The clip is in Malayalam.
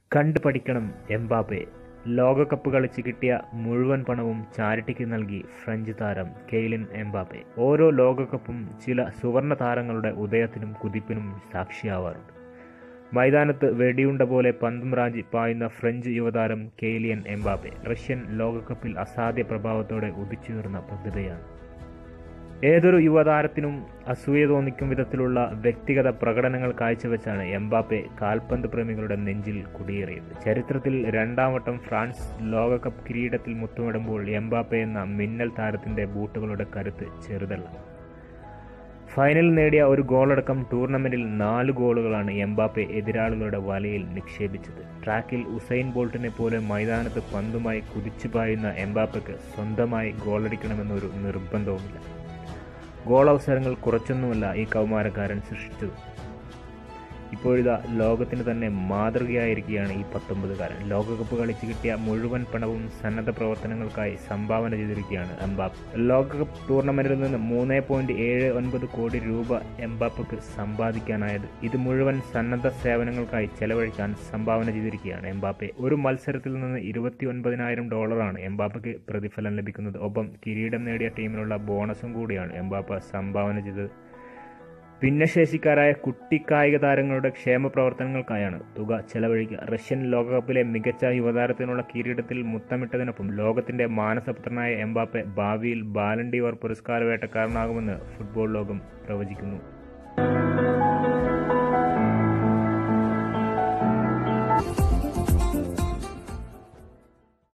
കണ്ടു പഠിക്കണം എംബാപ്പെ ലോകകപ്പ് കളിച്ച് കിട്ടിയ മുഴുവൻ പണവും ചാരിറ്റിക്ക് നൽകി ഫ്രഞ്ച് താരം കെയ്ലിൻ എംബാപ്പെ ഓരോ ലോകകപ്പും ചില സുവർണ താരങ്ങളുടെ ഉദയത്തിനും കുതിപ്പിനും സാക്ഷിയാവാറുണ്ട് മൈതാനത്ത് വെടിയുണ്ട പോലെ പന്തും റാഞ്ചി പായുന്ന ഫ്രഞ്ച് യുവതാരം കെയ്ലിയൻ എംബാപ്പെ റഷ്യൻ ലോകകപ്പിൽ അസാധ്യ പ്രഭാവത്തോടെ ഉദിച്ചുയർന്ന പ്രതിഭയാണ് ഏതൊരു യുവതാരത്തിനും അസൂയ തോന്നിക്കും വിധത്തിലുള്ള വ്യക്തിഗത പ്രകടനങ്ങൾ കാഴ്ചവെച്ചാണ് എംബാപ്പെ കാൽപന്ത് പ്രേമികളുടെ നെഞ്ചിൽ കുടിയേറിയത് ചരിത്രത്തിൽ രണ്ടാം വട്ടം ഫ്രാൻസ് ലോകകപ്പ് കിരീടത്തിൽ മുത്തമിടുമ്പോൾ എംബാപ്പെ എന്ന മിന്നൽ താരത്തിന്റെ ബൂട്ടുകളുടെ കരുത്ത് ചെറുതല്ല ഫൈനലിൽ നേടിയ ഒരു ഗോളടക്കം ടൂർണമെന്റിൽ നാല് ഗോളുകളാണ് എംബാപ്പെ എതിരാളികളുടെ വലയിൽ നിക്ഷേപിച്ചത് ട്രാക്കിൽ ഉസൈൻ ബോൾട്ടിനെ പോലെ മൈതാനത്ത് പന്തുമായി കുതിച്ചു പായുന്ന എംബാപ്പയ്ക്ക് സ്വന്തമായി ഗോളടിക്കണമെന്നൊരു നിർബന്ധവുമില്ല ഗോൾ അവസരങ്ങൾ കുറച്ചൊന്നുമല്ല ഈ കൗമാരക്കാരൻ സൃഷ്ടിച്ചത് ഇപ്പോഴിതാ ലോകത്തിന് തന്നെ മാതൃകയായിരിക്കുകയാണ് ഈ പത്തൊമ്പതുകാരൻ ലോകകപ്പ് കളിച്ച് കിട്ടിയ മുഴുവൻ പണവും സന്നദ്ധ പ്രവർത്തനങ്ങൾക്കായി സംഭാവന ചെയ്തിരിക്കുകയാണ് എംബാപ്പ് ലോകകപ്പ് ടൂർണമെന്റിൽ നിന്ന് മൂന്ന് പോയിന്റ് ഏഴ് ഒൻപത് കോടി രൂപ എംബാപ്പക്ക് സമ്പാദിക്കാനായത് ഇത് മുഴുവൻ സന്നദ്ധ സേവനങ്ങൾക്കായി ചെലവഴിക്കാൻ സംഭാവന ചെയ്തിരിക്കുകയാണ് എംബാപ്പെ ഒരു മത്സരത്തിൽ നിന്ന് ഇരുപത്തി ഒൻപതിനായിരം ഡോളറാണ് എംബാപ്പയ്ക്ക് പ്രതിഫലം ലഭിക്കുന്നത് ഒപ്പം കിരീടം നേടിയ ടീമിനുള്ള ബോണസും കൂടിയാണ് എംബാപ്പ സംഭാവന ചെയ്തത് ഭിന്നശേഷിക്കാരായ കുട്ടി കായിക താരങ്ങളുടെ ക്ഷേമ പ്രവർത്തനങ്ങൾക്കായാണ് തുക ചെലവഴിക്കുക റഷ്യൻ ലോകകപ്പിലെ മികച്ച യുവതാരത്തിനുള്ള കിരീടത്തിൽ മുത്തമിട്ടതിനൊപ്പം ലോകത്തിന്റെ മാനസപുത്രനായ എംബാപ്പെ ഭാവിയിൽ ബാലൻഡിവർ പുരസ്കാര വേട്ടക്കാരനാകുമെന്ന് ഫുട്ബോൾ ലോകം പ്രവചിക്കുന്നു